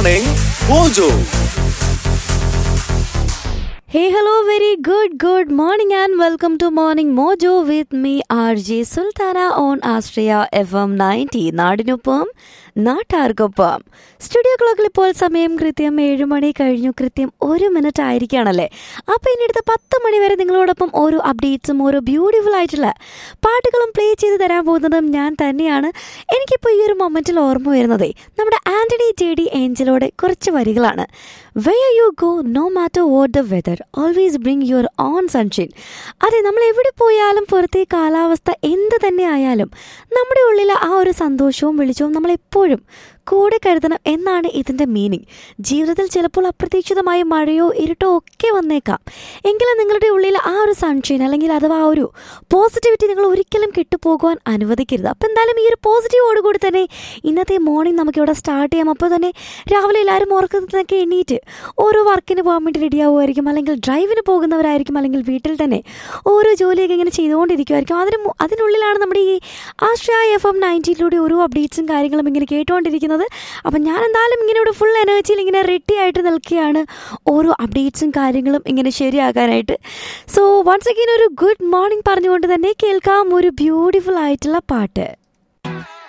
Morning Mojo. Hey, hello, very good, good morning, and welcome to Morning Mojo with me, RJ Sultana on Astria FM 90. നാടിനൊപ്പം നാട്ടാർക്കൊപ്പം studio ക്ലോക്കിൽ ഇപ്പോൾ സമയം കൃത്യം ഏഴ് മണി കഴിഞ്ഞു കൃത്യം ഒരു മിനിറ്റ് ആയിരിക്കുകയാണല്ലേ അപ്പോൾ ഇനി അടുത്ത പത്ത് മണി വരെ നിങ്ങളോടൊപ്പം ഓരോ അപ്ഡേറ്റ്സും ഓരോ ബ്യൂട്ടിഫുൾ ആയിട്ടുള്ള പാട്ടുകളും പ്ലേ ചെയ്ത് തരാൻ പോകുന്നതും ഞാൻ തന്നെയാണ് എനിക്കിപ്പോൾ ഈ ഒരു മൊമെൻറ്റിൽ ഓർമ്മ വരുന്നതേ നമ്മുടെ ആന്റണി ജെ ഡി ഏഞ്ചലോടെ കുറച്ച് വരികളാണ് where you go no matter what the weather always bring your own sunshine അതെ നമ്മൾ എവിടെ പോയാലും പുറത്തെ കാലാവസ്ഥ എന്ത് തന്നെ ആയാലും നമ്മുടെ ഉള്ളിൽ ആ ഒരു സന്തോഷവും വെളിച്ചവും നമ്മൾ എപ്പോഴും കൂടെ കരുതണം എന്നാണ് ഇതിൻ്റെ മീനിങ് ജീവിതത്തിൽ ചിലപ്പോൾ അപ്രതീക്ഷിതമായ മഴയോ ഇരുട്ടോ ഒക്കെ വന്നേക്കാം എങ്കിലും നിങ്ങളുടെ ഉള്ളിൽ ആ ഒരു സൺഷൈൻ അല്ലെങ്കിൽ അഥവാ ആ ഒരു പോസിറ്റിവിറ്റി നിങ്ങൾ ഒരിക്കലും കെട്ടുപോകുവാൻ അനുവദിക്കരുത് അപ്പോൾ എന്തായാലും ഈ ഒരു പോസിറ്റീവോടുകൂടി തന്നെ ഇന്നത്തെ മോർണിംഗ് നമുക്കിവിടെ സ്റ്റാർട്ട് ചെയ്യാം അപ്പോൾ തന്നെ രാവിലെ എല്ലാവരും ഉറക്കത്തിനൊക്കെ എണ്ണീറ്റ് ഓരോ വർക്കിന് പോകാൻ വേണ്ടി റെഡി ആവുമായിരിക്കും അല്ലെങ്കിൽ ഡ്രൈവിന് പോകുന്നവരായിരിക്കും അല്ലെങ്കിൽ വീട്ടിൽ തന്നെ ഓരോ ജോലിയൊക്കെ ഇങ്ങനെ ചെയ്തുകൊണ്ടിരിക്കുമായിരിക്കും അതിന് മു- അതിനുള്ളിലാണ് നമ്മുടെ ഈ ആശ്രയ എഫ് എം നയൻറ്റീനിലൂടെ ഓരോ അപ്ഡേറ്റ്സും കാര്യങ്ങളും ഇങ്ങനെ കേട്ടുകൊണ്ടിരിക്കുന്നത് അപ്പം ഞാൻ എന്തായാലും ഇങ്ങനെ ഇവിടെ ഫുൾ എനർജിയിൽ ഇങ്ങനെ റെഡി ആയിട്ട് നിൽക്കുകയാണ് ഓരോ അപ്ഡേറ്റ്സും കാര്യങ്ങളും ഇങ്ങനെ ശരിയാക്കാനായിട്ട് സോ വൺസ് അഗെയിൻ ഒരു ഗുഡ് മോർണിംഗ് പറഞ്ഞുകൊണ്ട് തന്നെ കേൾക്കാം ഒരു ബ്യൂട്ടിഫുൾ ആയിട്ടുള്ള പാട്ട്